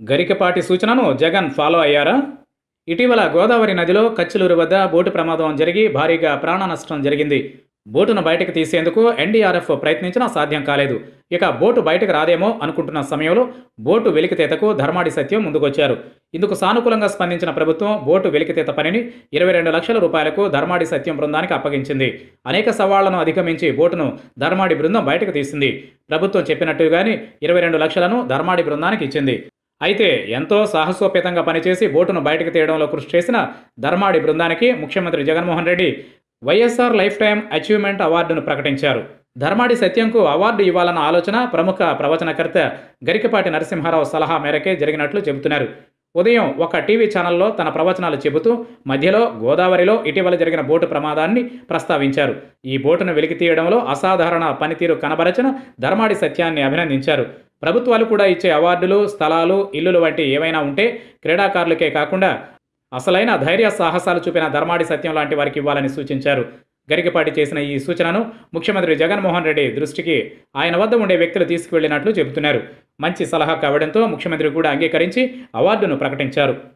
గరికపాటి సూచనను జగన్ ఫాలో అయ్యారా ఇటీవల గోదావరి నదిలో కచ్చిలూరు వద్ద బోటు ప్రమాదం జరిగి భారీగా ప్రాణ నష్టం జరిగింది బోటును బయటకు తీసేందుకు ఎన్డీఆర్ఎఫ్ ప్రయత్నించినా సాధ్యం కాలేదు ఇక బోటు బయటకు రాదేమో అనుకుంటున్న సమయంలో బోటు వెలికితీతకు ధర్మాడి సత్యం ముందుకొచ్చారు ఇందుకు సానుకూలంగా స్పందించిన ప్రభుత్వం బోటు వెలికితీత పనిని ఇరవై రెండు లక్షల రూపాయలకు ధర్మాడి సత్యం బృందానికి అప్పగించింది అనేక సవాళ్లను అధిగమించి బోటును ధర్మాడి బృందం బయటకు తీసింది ప్రభుత్వం చెప్పినట్టుగానే ఇరవై రెండు లక్షలను ధర్మాడి బృందానికి ఇచ్చింది అయితే ఎంతో సాహసోపేతంగా పనిచేసి బోటును బయటకు తీయడంలో కృషి చేసిన ధర్మాడి బృందానికి ముఖ్యమంత్రి Jaganmohan Reddy YSR lifetime achievement అవార్డును ప్రకటించారు ధర్మాడి సత్యంకు అవార్డు ఇవ్వాలన్న ఆలోచన ప్రముఖ ప్రవచనకర్త గరికపాటి నరసింహారావు సలహా మేరకే జరిగినట్లు చెబుతున్నారు ఉదయం ఒక టీవీ ఛానల్లో తన ప్రవచనాలు చెబుతూ మధ్యలో గోదావరిలో ఇటీవల జరిగిన బోటు ప్రమాదాన్ని ప్రస్తావించారు ఈ బోటును వెలికి తీయడంలో అసాధారణ పనితీరు కనబరచిన ధర్మాడి సత్యాన్ని అభినందించారు ప్రభుత్వాలు కూడా ఇచ్చే అవార్డులు స్థలాలు ఇల్లులు వంటి ఏవైనా ఉంటే క్రీడాకారులకే కాకుండా అసలైన ధైర్య సాహసాలు చూపిన ధర్మాడి సత్యం లాంటి వారికి ఇవ్వాలని సూచించారు గరికపాటి చేసిన ఈ సూచనను ముఖ్యమంత్రి జగన్మోహన్ రెడ్డి దృష్టికి ఆయన వద్ద ఉండే వ్యక్తులు తీసుకువెళ్లినట్లు చెబుతున్నారు మంచి సలహా కావడంతో ముఖ్యమంత్రి కూడా అంగీకరించి అవార్డును ప్రకటించారు